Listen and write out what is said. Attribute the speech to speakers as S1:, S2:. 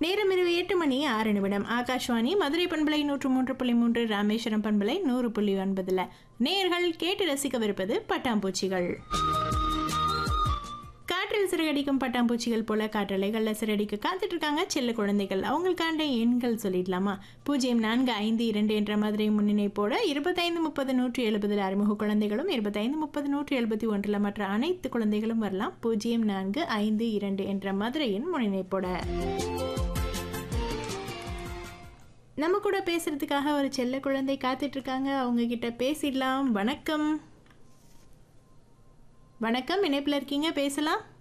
S1: நேரம் இரவு எட்டு மணி ஆறு நிமிடம் ஆகாஷ்வாணி மதுரை பண்பலை நூற்று மூன்று புள்ளி மூன்று ராமேஸ்வரம் பண்பலை நூறு புள்ளி ஒன்பதுல நேர்கள் கேட்டு ரசிக்கவிருப்பது பட்டாம்பூச்சிகள் காற்றில் சிறகடிக்கும் பட்டாம்பூச்சிகள் போல காற்றலைகளில் சிறடிக்க காத்துட்டு இருக்காங்க செல்ல குழந்தைகள் அவங்களுக்காண்ட எண்கள் சொல்லிடலாமா பூஜ்ஜியம் நான்கு ஐந்து இரண்டு என்ற மாதிரி முன்னிணைப்போட இருபத்தைந்து முப்பது நூற்றி எழுபதில் அறிமுக குழந்தைகளும் இருபத்தைந்து முப்பது நூற்றி எழுபத்தி ஒன்றில் மற்ற அனைத்து குழந்தைகளும் வரலாம் பூஜ்ஜியம் நான்கு ஐந்து இரண்டு என்ற மதுரையின் முன்னிணைப்போட நம்ம கூட பேசுறதுக்காக ஒரு செல்ல குழந்தை காத்துட்டு இருக்காங்க அவங்க கிட்ட பேசிடலாம் வணக்கம் வணக்கம் இணைப்பில் இருக்கீங்க பேசலாம்